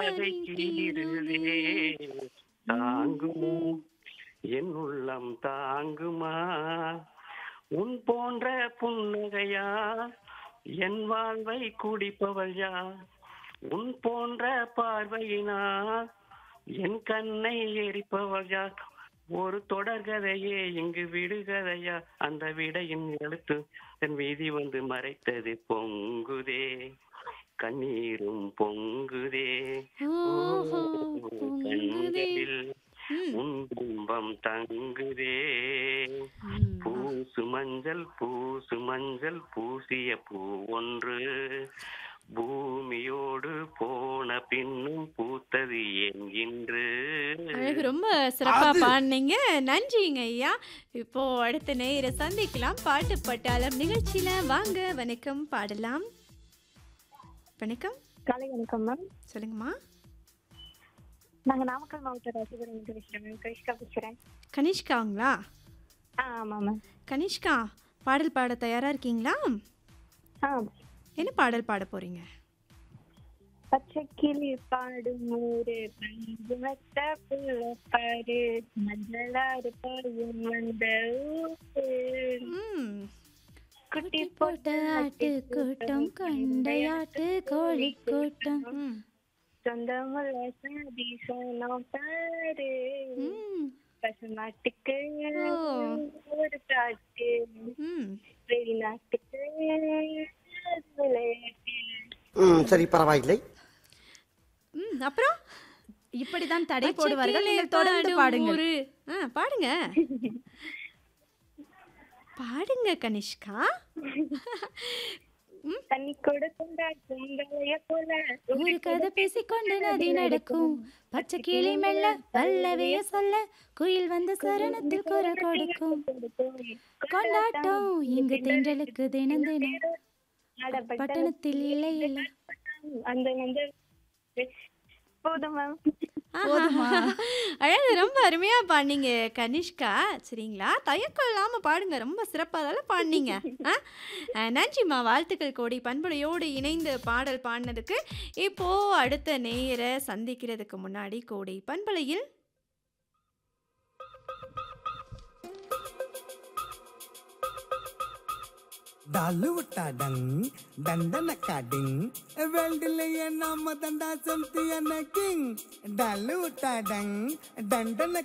அதை கீறுதே தாங்குமோ என் உள்ளம் தாங்குமா உன் போன்ற புன்னகையா என் வாழ்வை குடிப்பவள் யார் உன் போன்ற பார்வையினா என் கண்ணை எரிப்பவள் யார் ஒரு தொடர்கதையே இங்கு விடுகதையா அந்த விடையின் எழுத்து தன் வீதி வந்து மறைத்தது பொங்குதே கண்ணீரும் பொங்குதே ஓஹோ, பொங்குதே. கண்களில் ம், உன் பிம்பம் தங்குதே ம். பூசு மஞ்சள் பூசு மஞ்சள் பூசிய பூ ஒன்று பூமியோடு போன பின்னும் பூத்தது ஏன் இன்று அழகு ரொம்ப சிறப்பா பாடினீங்க நன்றிங்க ஐயா இப்போ அடுத்த நேர சந்திக்கலாம் பாட்டு பட்டாளம் நிகழ்ச்சியில வாங்க வணக்கம் பாடலாம் வணக்கம் காலை வணக்கம் மேம் சொல்லுங்கம்மா நாங்க நாமக்கல் மாவட்ட ராசிபுரம் பேசுறேன் மேம் கரிஷ்கா பேசுறேன் கனிஷ்காங்களா ஆ ஆமா மேம் கனிஷ்கா பாடல் பாட தயாரா இருக்கீங்களா ஆ என்ன பாடல் பாட போறீங்க பச்சை கிளி பாடும் ஊரு பஞ்சு மெத்த புள்ள பாரு மஞ்சளாறு பருவம் வந்த ஊரு ம் குட்டி போட்ட ஆட்டு கூட்டம் கொண்டையாட்டு கோழி கூட்டம் ம், சொந்தமுள்ள சாதி சோனம் பாரு ம், பசுநாட்டுக்கு ஓ. ஒரு காட்டு ம். வெளிநாட்டுக்கு விளையாட்டு ம் சரி பரவாயில்லை ம், அப்புறம் இப்படிதான் தடை பச்சை போடுவார்கள் கிளி நீங்கள் தொடர்ந்து பாடும் பாடுங்கள் ஊரு. ஆ பாடுங்க பாடுங்க கனிஷ்கா தண்ணி கூட கொண்டாட்டும் தலைய போல ஒரு கதை பேசிக்கொண்டு நதி நடக்கும் பச்சை கிளி மெல்ல பல்லவிய சொல்ல குயில் வந்து சரணத்தில் குரல் கொடுக்கும் கொண்டாட்டம் இங்கு தென்றலுக்கு தினம் தினம் பட்டணத்தில் இல்லை இல்லை அந்த வந்து போதும் மேம் போதுமா? அழகு ரொம்ப அருமையா பாடினீங்க கனிஷ்கா சரிங்களா தயக்கம் இல்லாம பாடுங்க ரொம்ப சிறப்பாக பாடினீங்க ஆ? ஆ, நன்றிம்மா வாழ்த்துக்கள் கோடி பண்புடையோடு இணைந்து பாடல் பாடினதுக்கு இப்போ அடுத்த நேயரை சந்திக்கிறதுக்கு முன்னாடி கோடி பண்பலையில் டாலுவட்டா டங் டண்டனக்கா டிங் வெல்டிலேயே நாம தண்டா செம்தியன கிங் டாலுவட்டா டங் டண்டன